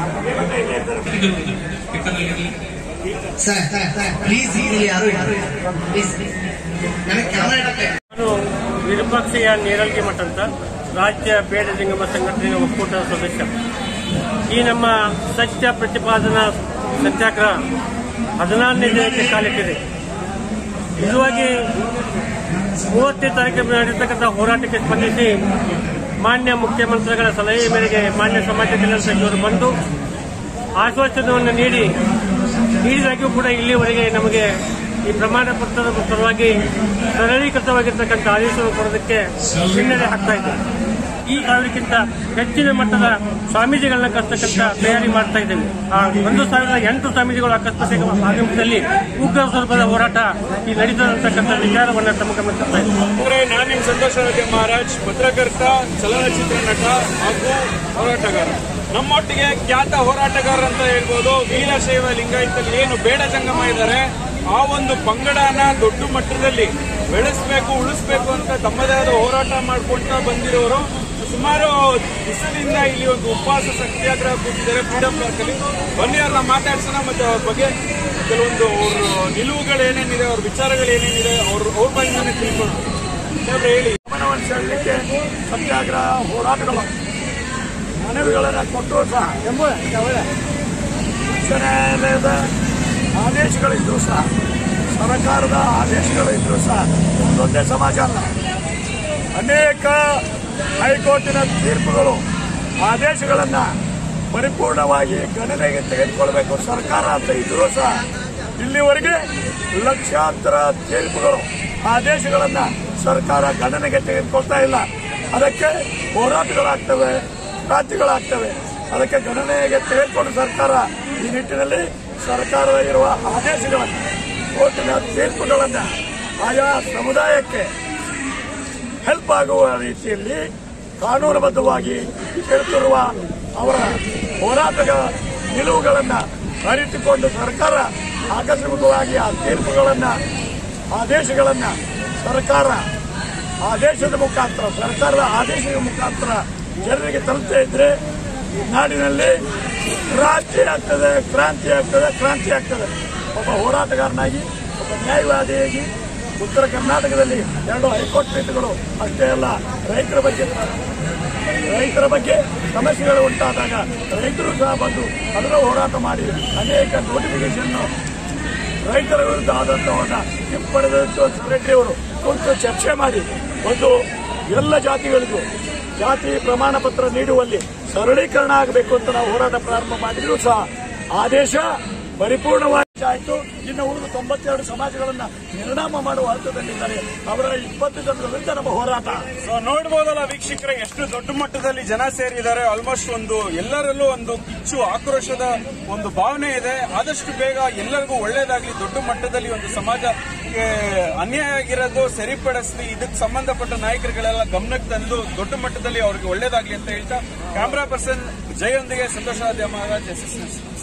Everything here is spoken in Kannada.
ಸರ್ ಪ್ಲೀಸ್ ಇಲ್ಲಿ ಯಾರು ಪ್ಲೀಸ್ ನನಗೆ ಕ್ಯಾಮರಾ ನಾನು ವಿರೂಪಾಕ್ಷಯ್ಯ ನೇರಲ್ಗಿ ಮಠ ಅಂತ ರಾಜ್ಯ ಬೇಡ ಜಂಗಮ ಸಂಘಟನೆಯ ಒಕ್ಕೂಟದ ಸದಸ್ಯ ಈ ನಮ್ಮ ಸತ್ಯ ಪ್ರತಿಪಾದನಾ ಸತ್ಯಾಗ್ರಹ ಹದಿನಾರನೇ ದಿನಕ್ಕೆ ಕಾಲಿಟ್ಟಿದೆ ನಿಜವಾಗಿ ಮೂವತ್ತನೇ ತಾರೀಕಿನ ನಡೆರ್ತಕ್ಕಂಥ ಹೋರಾಟಕ್ಕೆ ಸ್ಪಂದಿಸಿ ಮಾನ್ಯ ಮುಖ್ಯಮಂತ್ರಿಗಳ ಸಲಹೆ ಮೇರೆಗೆ ಮಾನ್ಯ ಸಮಾಜ ಕಲ್ಯಾಣ ಸಚಿವರು ಬಂದು ಆಶ್ವಾಸನೆಯನ್ನು ನೀಡಿ ನೀಡಿದಾಗ್ಯೂ ಕೂಡ ಇಲ್ಲಿವರೆಗೆ ನಮಗೆ ಈ ಪ್ರಮಾಣ ಪತ್ರದ ಸಲುವಾಗಿ ಸರಳೀಕೃತವಾಗಿರ್ತಕ್ಕಂಥ ಆದೇಶವನ್ನು ಕೊಡೋದಕ್ಕೆ ಹಿನ್ನಡೆ ಆಗ್ತಾ ಇದೆ ಈ ಸಾವಿರಕ್ಕಿಂತ ಹೆಚ್ಚಿನ ಮಟ್ಟದ ಸ್ವಾಮೀಜಿಗಳನ್ನ ಕರ್ತಕ್ಕಂಥ ತಯಾರಿ ಮಾಡ್ತಾ ಇದ್ದೇವೆ ಆ ಒಂದು ಸಾವಿರದ ಎಂಟು ಸ್ವಾಮೀಜಿಗಳು ಅಕಸ್ಮಾತ್ ಆಗಮನದಲ್ಲಿ ಉಗ್ರ ಸ್ವರೂಪದ ಹೋರಾಟ ಈ ನಡೀತಕ್ಕಂಥ ವಿಚಾರವನ್ನು ತಮ್ಮ ಗಮನಕ್ಕೆ ತರ್ತಾ ಇದ್ದೇವೆ ಅಂದ್ರೆ ನಾನು ನಿಮ್ ಸಂತೋಷ ರಾಜ ಮಹಾರಾಜ್ ಪತ್ರಕರ್ತ ಚಲನಚಿತ್ರ ನಟ ಹಾಗೂ ಹೋರಾಟಗಾರ ನಮ್ಮೊಟ್ಟಿಗೆ ಖ್ಯಾತ ಹೋರಾಟಗಾರ ಅಂತ ಹೇಳ್ಬೋದು ವೀರಶೈವ ಲಿಂಗಾಯತಲ್ಲಿ ಏನು ಬೇಡ ಜಂಗಮ ಇದ್ದಾರೆ ಆ ಒಂದು ಪಂಗಡನ ದೊಡ್ಡ ಮಟ್ಟದಲ್ಲಿ ಬೆಳೆಸಬೇಕು ಉಳಿಸ್ಬೇಕು ಅಂತ ತಮ್ಮದೇ ಆದ ಹೋರಾಟ ಮಾಡ್ಕೊಳ್ತಾ ಬಂದಿರೋರು ಸುಮಾರು ದಿವಸದಿಂದ ಇಲ್ಲಿ ಒಂದು ಉಪವಾಸ ಸತ್ಯಾಗ್ರಹ ಕೂತಿದ್ದಾರೆ ಫ್ರೀಡಂ ಪಾರ್ಕ್ ಅಲ್ಲಿ ಬನ್ನಿ ಅವ್ರನ್ನ ಮಾತಾಡ್ಸೋಣ ಮತ್ತೆ ಅವ್ರ ಬಗ್ಗೆ ಕೆಲವೊಂದು ಅವ್ರ ನಿಲುವುಗಳು ಏನೇನಿದೆ ಅವ್ರ ವಿಚಾರಗಳು ಏನೇನಿದೆ ಅವ್ರ ಅವ್ರ ಬಾಯಿಂದಾನೆ ತಿಳ್ಕೊಂಡು ಸಾಹೇಬ್ರೆ ಹೇಳಿ ಗಮನವನ್ನು ಸೆಳೆಯಲಿಕ್ಕೆ ಸತ್ಯಾಗ್ರಹ ಹೋರಾಟಗಳು ಮನವಿಗಳನ್ನು ಕೊಟ್ಟು ಸಹ ಉಚ್ಚ ನ್ಯಾಯಾಲಯದ ಆದೇಶಗಳಿದ್ರು ಸಹ ಸರ್ಕಾರದ ಆದೇಶಗಳಿದ್ರು ಸಹ ಒಂದೊಂದೇ ಸಮಾಜ ಅಲ್ಲ ಅನೇಕ ಹೈಕೋರ್ಟಿನ ತೀರ್ಪುಗಳು ಆದೇಶಗಳನ್ನು ಪರಿಪೂರ್ಣವಾಗಿ ಗಣನೆಗೆ ತೆಗೆದುಕೊಳ್ಬೇಕು ಸರ್ಕಾರ ಅಂತ ಇದ್ರೂ ಸಹ ಇಲ್ಲಿವರೆಗೆ ಲಕ್ಷಾಂತರ ತೀರ್ಪುಗಳು ಆದೇಶಗಳನ್ನ ಸರ್ಕಾರ ಗಣನೆಗೆ ತೆಗೆದುಕೊಳ್ತಾ ಇಲ್ಲ ಅದಕ್ಕೆ ಹೋರಾಟಗಳಾಗ್ತವೆ ಕ್ರಾಂತಿಗಳಾಗ್ತವೆ ಅದಕ್ಕೆ ಗಣನೆಗೆ ತೆಗೆದುಕೊಂಡು ಸರ್ಕಾರ ಈ ನಿಟ್ಟಿನಲ್ಲಿ ಸರ್ಕಾರದ ಇರುವ ಆದೇಶಗಳನ್ನು ಕೋರ್ಟಿನ ತೀರ್ಪುಗಳನ್ನು ಆಯಾ ಸಮುದಾಯಕ್ಕೆ ಹೆಲ್ಪ್ ಆಗುವ ರೀತಿಯಲ್ಲಿ ಕಾನೂನುಬದ್ಧವಾಗಿ ಕೇಳುತ್ತಿರುವ ಅವರ ಹೋರಾಟದ ನಿಲುವುಗಳನ್ನು ಅರಿತುಕೊಂಡು ಸರ್ಕಾರ ಆಕಸ್ಮಿಕವಾಗಿ ಆ ತೀರ್ಪುಗಳನ್ನು ಆದೇಶಗಳನ್ನು ಸರ್ಕಾರ ಆದೇಶದ ಮುಖಾಂತರ ಸರ್ಕಾರದ ಆದೇಶದ ಮುಖಾಂತರ ಜನರಿಗೆ ತಲುಪ್ತಾ ಇದ್ರೆ ನಾಡಿನಲ್ಲಿ ಕ್ರಾಂತಿ ಆಗ್ತದೆ ಕ್ರಾಂತಿ ಆಗ್ತದೆ ಕ್ರಾಂತಿ ಆಗ್ತದೆ ಒಬ್ಬ ಹೋರಾಟಗಾರನಾಗಿ ಒಬ್ಬ ನ್ಯಾಯವಾದಿಯಾಗಿ ಉತ್ತರ ಕರ್ನಾಟಕದಲ್ಲಿ ಎರಡು ಹೈಕೋರ್ಟ್ ಪೀಠಗಳು ಅಷ್ಟೇ ಅಲ್ಲ ರೈತರ ಬಗ್ಗೆ ರೈತರ ಬಗ್ಗೆ ಸಮಸ್ಯೆಗಳು ಉಂಟಾದಾಗ ರೈತರು ಸಹ ಬಂದು ಅದರ ಹೋರಾಟ ಮಾಡಿ ಅನೇಕ ನೋಟಿಫಿಕೇಶನ್ ರೈತರ ವಿರುದ್ಧ ಆದಂತವನ್ನ ಹಿಂಪಡೆದದ್ದು ರೆಡ್ಡಿ ಅವರು ಕುರಿತು ಚರ್ಚೆ ಮಾಡಿ ಒಂದು ಎಲ್ಲ ಜಾತಿಗಳಿಗೂ ಜಾತಿ ಪ್ರಮಾಣ ಪತ್ರ ನೀಡುವಲ್ಲಿ ಸರಳೀಕರಣ ಆಗಬೇಕು ಅಂತ ನಾವು ಹೋರಾಟ ಪ್ರಾರಂಭ ಮಾಡಿದ್ರು ಸಹ ಆದೇಶ ಪರಿಪೂರ್ಣವಾಗಿ ಆಯಿತು ಇನ್ನು ಉಳಿದ ತೊಂಬತ್ತೆರಡು ಸಮಾಜಗಳನ್ನ ನಿರ್ಣಾಮ ಮಾಡುವ ಹಂತದಲ್ಲಿದ್ದಾರೆ ಅವರ ಇಪ್ಪತ್ತು ಜನರ ವಿರುದ್ಧ ನಮ್ಮ ಹೋರಾಟ ಸೊ ನೋಡ್ಬೋದಲ್ಲ ವೀಕ್ಷಕರೇ ಎಷ್ಟು ದೊಡ್ಡ ಮಟ್ಟದಲ್ಲಿ ಜನ ಸೇರಿದ್ದಾರೆ ಆಲ್ಮೋಸ್ಟ್ ಒಂದು ಎಲ್ಲರಲ್ಲೂ ಒಂದು ಕಿಚ್ಚು ಆಕ್ರೋಶದ ಒಂದು ಭಾವನೆ ಇದೆ ಆದಷ್ಟು ಬೇಗ ಎಲ್ಲರಿಗೂ ಒಳ್ಳೇದಾಗ್ಲಿ ದೊಡ್ಡ ಮಟ್ಟದಲ್ಲಿ ಒಂದು ಸಮಾಜಕ್ಕೆ ಅನ್ಯಾಯ ಆಗಿರೋದು ಸರಿಪಡಿಸಲಿ ಇದಕ್ಕೆ ಸಂಬಂಧಪಟ್ಟ ನಾಯಕರುಗಳೆಲ್ಲ ಗಮನಕ್ಕೆ ತಂದು ದೊಡ್ಡ ಮಟ್ಟದಲ್ಲಿ ಅವ್ರಿಗೆ ಒಳ್ಳೇದಾಗ್ಲಿ ಅಂತ ಹೇಳ್ತಾ ಕ್ಯಾಮ್ರಾ ಪರ್ಸನ್ ಜಯೊಂದಿಗೆ ಸಂತೋಷ ಮಹಾರಾಜ್ ಎಸ್ ಎಸ್